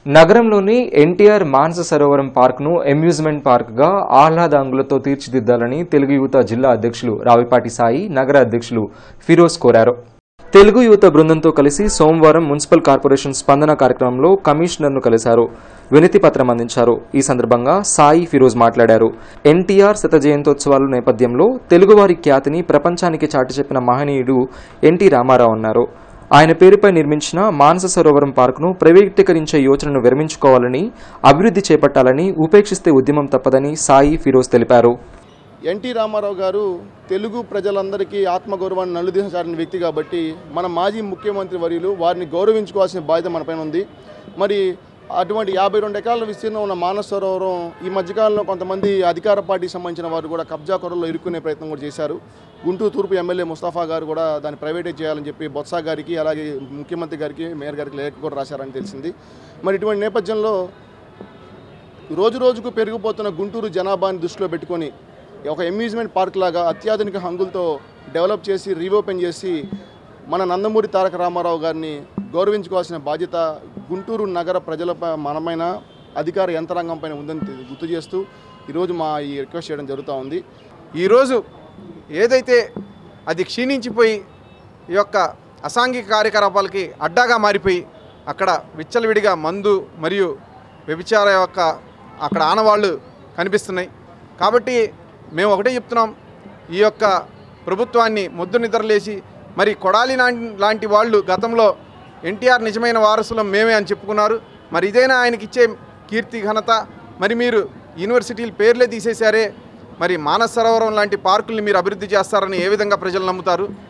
నగరంలోని ఎన్టీఆర్ మానస సరోవరం పార్క్ను అమ్యూజ్మెంట్ పార్క్గా ఆహ్లాదాంగులతో తీర్చిదిద్దాలని తెలుగు యువత జిల్లా అధ్యక్షులు రావిపాటి సాయి నగర అధ్యక్షులు ఫిరోజ్ కోరారు తెలుగు యువత బృందంతో కలిసి సోమవారం మున్సిపల్ కార్పొరేషన్ స్పందన కార్యక్రమంలో కమిషనర్ను కలిశారు వినతి పత్రం అందించారు ఈ సందర్భంగా సాయి ఫిరోజ్ మాట్లాడారు ఎన్టీఆర్ శత జయంతోత్సవాల నేపథ్యంలో తెలుగువారి ఖ్యాతిని ప్రపంచానికి చాటి చెప్పిన మహనీయుడు ఎన్టీ రామారావు అన్నారు ఆయన పేరుపై నిర్మించిన మానస సరోవరం పార్కును ప్రైవేటీకరించే యోచనను విరమించుకోవాలని అభివృద్ధి చేపట్టాలని ఉపేక్షిస్తే ఉద్యమం తప్పదని సాయి ఫిరోజ్ తెలిపారు ఎన్టీ రామారావు గారు తెలుగు ప్రజలందరికీ ఆత్మగౌరవాన్ని నలుదించాలని వ్యక్తి కాబట్టి మన మాజీ ముఖ్యమంత్రి వర్యులు వారిని గౌరవించుకోవాల్సిన బాధ్యత మనపైన ఉంది మరి అటువంటి యాభై రెండు ఎకరాల విస్తీర్ణం ఉన్న మానస సరోవరం ఈ మధ్యకాలంలో కొంతమంది అధికార పార్టీకి సంబంధించిన వారు కూడా కబ్జా కొరలో ఇరుక్కునే ప్రయత్నం కూడా చేశారు గుంటూరు తూర్పు ఎమ్మెల్యే ముస్తాఫా గారు కూడా దాన్ని ప్రైవేటైజ్ చేయాలని చెప్పి బొత్స గారికి అలాగే ముఖ్యమంత్రి గారికి మేయర్ గారికి లేఖ కూడా రాశారని తెలిసింది మరి ఇటువంటి నేపథ్యంలో రోజు రోజుకు పెరిగిపోతున్న గుంటూరు జనాభాని దృష్టిలో పెట్టుకొని ఒక అమ్యూజ్మెంట్ పార్క్ లాగా అత్యాధునిక హంగులతో డెవలప్ చేసి రీఓపెన్ చేసి మన నందమూరి తారక రామారావు గారిని గౌరవించుకోవాల్సిన బాధ్యత గుంటూరు నగర ప్రజల మనమైన అధికార యంత్రాంగం పైన ఉందని తె- గుర్తు చేస్తూ ఈరోజు మా ఈ రిక్వెస్ట్ చేయడం జరుగుతూ ఉంది ఈరోజు ఏదైతే అది క్షీణించిపోయి ఈ యొక్క అసాంఘిక కార్యకలాపాలకి అడ్డాగా మారిపోయి అక్కడ విచ్చలవిడిగా మందు మరియు వ్యభిచార యొక్క అక్కడ ఆనవాళ్ళు కనిపిస్తున్నాయి కాబట్టి మేము ఒకటే చెప్తున్నాం ఈ యొక్క ప్రభుత్వాన్ని మొద్దు నిద్రలేసి మరి కొడాలి లాంటి లాంటి వాళ్ళు గతంలో ఎన్టీఆర్ నిజమైన వారసులం మేమే అని చెప్పుకున్నారు మరి ఇదైనా ఆయనకి ఇచ్చే కీర్తి ఘనత మరి మీరు యూనివర్సిటీల పేర్లే తీసేశారే మరి మానస సరోవరం లాంటి పార్కుల్ని మీరు అభివృద్ధి చేస్తారని ఏ విధంగా ప్రజలు నమ్ముతారు